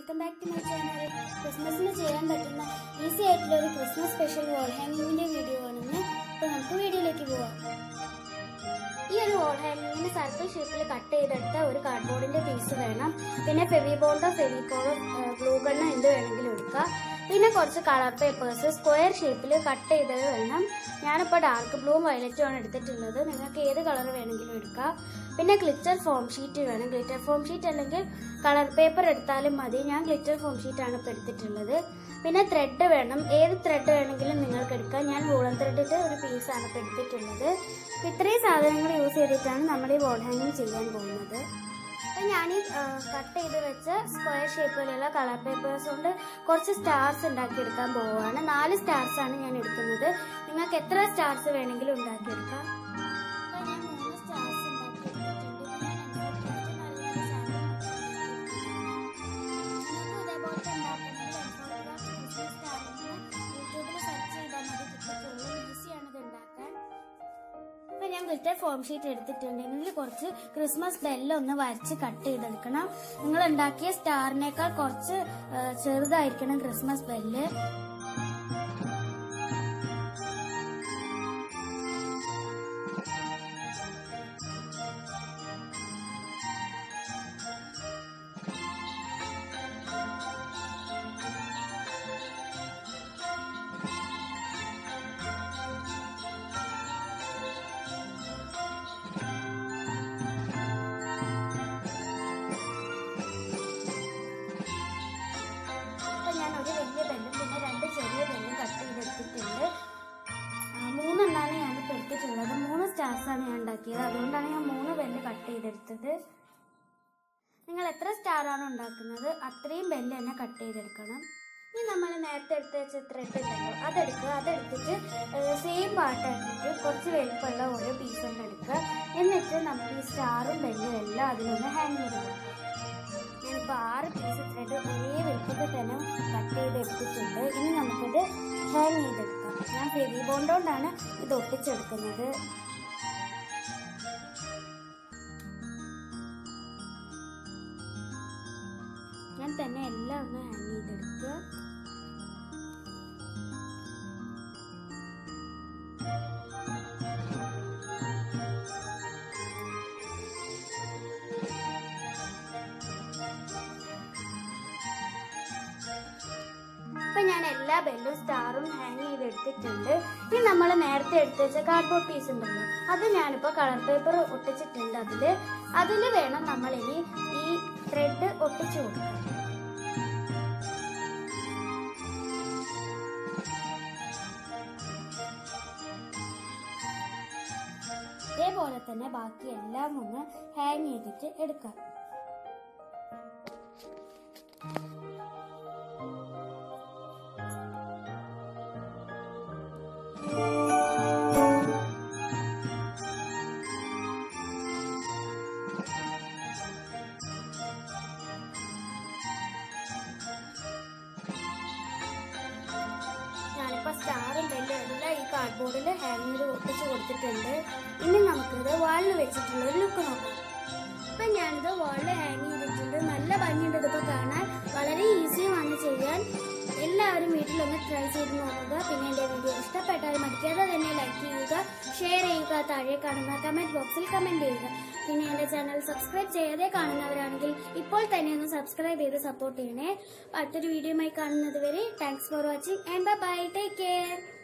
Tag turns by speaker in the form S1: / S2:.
S1: welcome back to my channel ക്രിസ്മസിന് ചെയ്യാൻ പറ്റുന്ന ഈസി ആയിട്ടുള്ള ഒരു ക്രിസ്മസ് സ്പെഷ്യൽ വാൾ ഹാങ്ങിങ്ങിന്റെ വീഡിയോ ആണെന്ന് അപ്പോൾ നമുക്ക് വീഡിയോയിലേക്ക് പോവാം ഈ ഒരു വാൾ ഹാങ്ങിങ്ങിന് സർക്കിൾ ഷേപ്പിൽ കട്ട് ചെയ്തെടുത്ത ഒരു കാർഡ്ബോർഡിന്റെ പീസ് വേണം പിന്നെ ഫെവിബോണ്ടോ ഫെവിക്കോളോ ഗ്ലൂ ഗണ്ണോ എന്ത് വേണമെങ്കിലും എടുക്കാം പിന്നെ കുറച്ച് കളർ പേപ്പേഴ്സ് സ്ക്വയർ ഷേപ്പിൽ കട്ട് ചെയ്തത് വേണം ഞാനിപ്പോൾ ഡാർക്ക് ബ്ലൂവും വയലറ്റും ആണ് എടുത്തിട്ടുള്ളത് നിങ്ങൾക്ക് ഏത് കളർ വേണമെങ്കിലും എടുക്കാം പിന്നെ ഗ്ലിറ്റർ ഫോം ഷീറ്റ് വേണം ഗ്ലിറ്റർ ഫോം ഷീറ്റ് അല്ലെങ്കിൽ കളർ പേപ്പർ എടുത്താലും മതി ഞാൻ ഗ്ലിറ്റർ ഫോം ഷീറ്റാണ് ഇപ്പോൾ എടുത്തിട്ടുള്ളത് പിന്നെ ത്രെഡ് വേണം ഏത് ത്രെഡ് വേണമെങ്കിലും നിങ്ങൾക്ക് എടുക്കാം ഞാൻ വൂളൻ ത്രെഡിന്റെ ഒരു പീസാണ് ഇപ്പോൾ എടുത്തിട്ടുള്ളത് ഇത്രയും സാധനങ്ങൾ യൂസ് ചെയ്തിട്ടാണ് നമ്മൾ ഈ വോൾ ഹാങ്ങിങ് ചെയ്യാൻ പോകുന്നത് അപ്പം ഞാൻ ഈ കട്ട് ചെയ്ത് വെച്ച സ്ക്വയർ ഷേപ്പിലുള്ള കളർ പേപ്പേഴ്സ് കൊണ്ട് കുറച്ച് സ്റ്റാർസ് ഉണ്ടാക്കിയെടുക്കാൻ പോവുകയാണ് നാല് സ്റ്റാർസ് ആണ് ഞാൻ എടുക്കുന്നത് നിങ്ങൾക്ക് എത്ര സ്റ്റാർസ് വേണമെങ്കിലും ഉണ്ടാക്കിയെടുക്കാം അപ്പോൾ ഞാൻ മൂന്ന് സ്റ്റാർസ് ഉണ്ടാക്കിയെടുത്തിട്ടുണ്ട് ഇതിന് അനുസരിച്ച് ഇതേപോലത്തെ ഉണ്ടാക്കണമെങ്കിൽ യൂട്യൂബിൽ സെർച്ച് ചെയ്താൽ മതി കിട്ടത്തുള്ളൂ ഈസിയാണ് ഇത് ഉണ്ടാക്കാൻ ഇപ്പൊ ഞാൻ ഗ്ലിറ്റർ ഫോം ഷീറ്റ് എടുത്തിട്ടുണ്ടെങ്കിൽ കുറച്ച് ക്രിസ്മസ് ബെല്ല് ഒന്ന് വരച്ച് കട്ട് ചെയ്തെടുക്കണം നിങ്ങൾ ഉണ്ടാക്കിയ സ്റ്റാറിനേക്കാൾ കുറച്ച് ആ, ചെറുതായിരിക്കണം ക്രിസ്മസ് ബെല്ല് അപ്പൊ ഞാൻ ഒരു വലിയ ബെല്ലും പിന്നെ രണ്ട് ചെറിയ ബെല്ലും കട്ട് ചെയ്തെടുത്തിട്ടുണ്ട് ആ, മൂന്നെണ്ണാണ് ഞാൻ ഇപ്പൊ എടുത്തിട്ടുള്ളത് മൂന്ന് സ്റ്റാർസ് ആണ് ഞാൻ ഉണ്ടാക്കിയത് അതുകൊണ്ടാണ് ഞാൻ മൂന്ന് ബെല്ല് കട്ട് ചെയ്തെടുത്തത് നിങ്ങൾ എത്ര സ്റ്റാർ ആണോ ഉണ്ടാക്കുന്നത് അത്രയും ബെല്ല് തന്നെ കട്ട് ചെയ്തെടുക്കണം ഇനി നമ്മൾ നേരത്തെ എടുത്ത് വെച്ച ത്രെഡ് ഉണ്ടല്ലോ അതെടുക്കുക അതെടുത്തിട്ട് സെയിം പാട്ടാക്കിയിട്ട് കുറച്ച് വലുപ്പമുള്ള ഓരോ പീസ് കൊണ്ട് എടുക്കുക എന്നിട്ട് നമുക്ക് ഈ സ്റ്റാറും ബെല്ലും എല്ലാം അതിലൊന്ന് ഹാങ് ചെയ്ത് കൊടുക്കാം ഞാനിപ്പോൾ ആറ് പീസ് ത്രെഡ് ഒരേ വലുപ്പത്തിൽ തന്നെ കട്ട് ചെയ്ത് എടുത്തിട്ടുണ്ട് ഇനി നമുക്കിത് ഹാങ് ചെയ്തെടുക്കാം ഞാൻ ഫെവി ബോണ്ട് കൊണ്ടാണ് ഇത് ഒട്ടിച്ചെടുക്കുന്നത് ഞാൻ തന്നെ എല്ലാം ഒന്ന് ഹാങ് ചെയ്തെടുക്കുക ഇപ്പൊ ഞാൻ എല്ലാ ബെല്ലും സ്റ്റാറും ഹാങ് ചെയ്തെടുത്തിട്ടുണ്ട് ഇനി നമ്മൾ നേരത്തെ എടുത്ത് വെച്ച കാർഡ്ബോർഡ് പീസ് ഉണ്ടല്ലോ അത് ഞാനിപ്പോ കളർ പേപ്പർ ഒട്ടിച്ചിട്ടുണ്ട് അതില് അതില് വേണം നമ്മൾ ഇനി ഈ ത്രെഡ് ഒട്ടിച്ചു കൊടുക്കാൻ ഇതേപോലെ തന്നെ ബാക്കി എല്ലാം ഒന്ന് ഹാങ് ചെയ്തിട്ട് എടുക്കാം ഞാനിപ്പോൾ സ്റ്റാറും ബെല്ലും എല്ലാം ഈ കാർഡ്ബോർഡിൽ ഹാങ് ചെയ്ത് ഒട്ടിച്ച് കൊടുത്തിട്ടുണ്ട് ഇനി നമുക്കിത് വാളിൽ വെച്ചിട്ടുള്ള ഒരു ലുക്ക് നോക്കാം ഇപ്പം ഞാനിത് വാളിൽ ഹാങ് ചെയ്തിട്ടുണ്ട് നല്ല ഭംഗിയുണ്ട് ഇതിപ്പോൾ കാണാൻ വളരെ ഈസിയുമാണ് ചെയ്യാൻ എല്ലാവരും വീട്ടിലൊന്ന് ട്രൈ ചെയ്ത് നോക്കുക പിന്നെ എൻ്റെ വീഡിയോ ഇഷ്ടപ്പെട്ടാൽ മടിക്കാതെ തന്നെ ലൈക്ക് ചെയ്യുക ഷെയർ ചെയ്യുക താഴെ കാണുന്ന കമൻറ്റ് ബോക്സിൽ കമൻറ്റ് ചെയ്യുക പിന്നെ എൻ്റെ ചാനൽ സബ്സ്ക്രൈബ് ചെയ്യാതെ കാണുന്നവരാണെങ്കിൽ ഇപ്പോൾ തന്നെ ഒന്ന് സബ്സ്ക്രൈബ് ചെയ്ത് സപ്പോർട്ട് ചെയ്യണേ അടുത്തൊരു വീഡിയോയുമായി കാണുന്നത് വരെ thanks for watching and bye take care